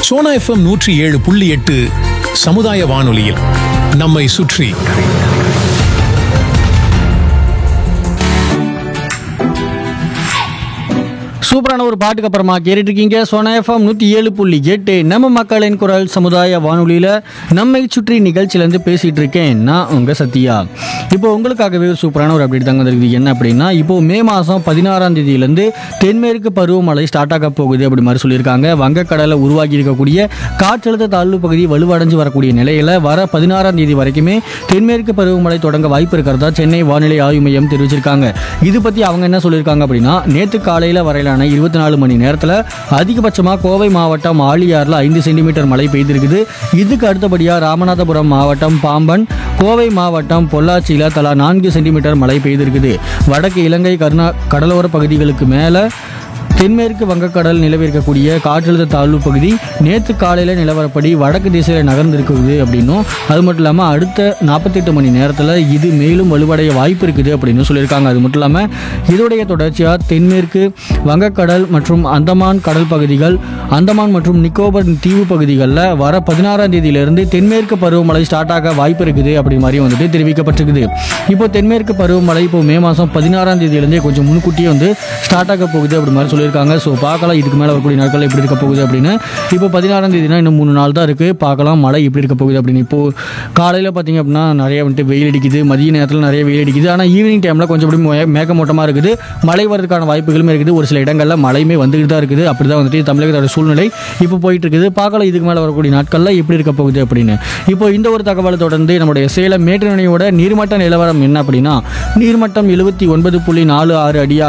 Sona FM நூற்றி ஏழு புள்ளி எட்டு சமுதாய வானொலியில் நம்மை சுற்றி சூப்பரான ஒரு பாட்டுக்கு அப்புறமா கேட்டுட்டு இருக்கீங்க சோனா எஃப்எம் நூற்றி ஏழு புள்ளி எட்டு நம்ம மக்களின் குரல் சமுதாய வானொலியில் நம்மை சுற்றி நிகழ்ச்சியிலேருந்து பேசிகிட்டு இருக்கேன் நான் உங்கள் சத்யா இப்போ உங்களுக்காகவே ஒரு சூப்பரான ஒரு அப்டேட் தாங்க வந்திருக்குது என்ன அப்படின்னா இப்போ மே மாதம் பதினாறாம் தேதியிலேருந்து தென்மேற்கு பருவமழை ஸ்டார்ட் ஆக போகுது அப்படி மாதிரி சொல்லியிருக்காங்க வங்கக்கடலில் உருவாகி இருக்கக்கூடிய காற்றழுத்த தாழ்வு பகுதி வலுவடைஞ்சு வரக்கூடிய நிலையில் வர பதினாறாம் தேதி வரைக்குமே தென்மேற்கு பருவமழை தொடங்க வாய்ப்பு இருக்கிறதா சென்னை வானிலை ஆய்வு மையம் தெரிவிச்சிருக்காங்க இது பற்றி அவங்க என்ன சொல்லியிருக்காங்க அப்படின்னா நேற்று காலையில் வரையிலான இருபத்தி நாலு மணி நேரத்தில் அதிகபட்சமாக கோவை மாவட்டம் ஆழியாறில் ஐந்து சென்டிமீட்டர் மழை பெய்திருக்குது இதுக்கு அடுத்தபடியாக ராமநாதபுரம் மாவட்டம் பாம்பன் கோவை மாவட்டம் பொள்ளாச்சியில் தலா நான்கு சென்டிமீட்டர் மழை பெய்திருக்குது வடக்கு இலங்கை கர்நா கடலோர பகுதிகளுக்கு மேலே தென்மேற்கு வங்கக்கடல் நிலவிருக்கக்கூடிய காற்றழுத்த தாழ்வு பகுதி நேற்று காலையில் நிலவரப்படி வடக்கு திசையில் நகர்ந்திருக்குது அப்படின்னும் அது மட்டும் இல்லாமல் அடுத்த நாற்பத்தெட்டு மணி நேரத்தில் இது மேலும் வலுவடைய வாய்ப்பு இருக்குது அப்படின்னு சொல்லியிருக்காங்க அது மட்டும் இல்லாமல் இதோடைய தொடர்ச்சியாக தென்மேற்கு வங்கக்கடல் மற்றும் அந்தமான் கடல் பகுதிகள் அந்தமான் மற்றும் நிக்கோபர் தீவு பகுதிகளில் வர பதினாறாம் தேதியிலிருந்து தென்மேற்கு பருவமழை ஸ்டார்ட் ஆக வாய்ப்பு இருக்குது அப்படி மாதிரி வந்துட்டு தெரிவிக்கப்பட்டிருக்குது இப்போ தென்மேற்கு பருவமழை இப்போ மே மாதம் பதினாறாம் தேதியிலேருந்தே கொஞ்சம் முன்கூட்டியே வந்து ஸ்டார்ட் ஆக போகுது அப்படி மாதிரி சொல்லியிருக்காங்க ஸோ பார்க்கலாம் இதுக்கு மேலே வரக்கூடிய நாட்கள் எப்படி இருக்க போகுது அப்படின்னு இப்போ பதினாறாம் தேதினா இன்னும் மூணு நாள் தான் இருக்குது பார்க்கலாம் மழை எப்படி இருக்க போகுது அப்படின்னு இப்போது காலையில் பார்த்தீங்க அப்படின்னா நிறைய வந்துட்டு வெயில் அடிக்குது மதிய நேரத்தில் நிறைய வெயில் அடிக்குது ஆனால் ஈவினிங் டைமில் கொஞ்சம் அப்படி மே- மேகமூட்டமாக இருக்குது மழை வரதுக்கான வாய்ப்புகளும் இருக்குது ஒரு சில இடங்களில் மழையுமே வந்துகிட்டு தான் இருக்குது அப்படி தான் வந்துட்டு தமிழகத்தோட சூழ்நிலை இப்போ போயிட்டு இருக்குது பார்க்கலாம் இதுக்கு மேலே வரக்கூடிய நாட்களில் எப்படி இருக்க போகுது அப்படின்னு இப்போ இந்த ஒரு தகவலை தொடர்ந்து நம்முடைய சேலம் மேட்டுநிலையோட நீர்மட்ட நிலவரம் என்ன அப்படின்னா நீர்மட்டம் எழுபத்தி ஒன்பது புள்ளி நாலு ஆறு அடியாக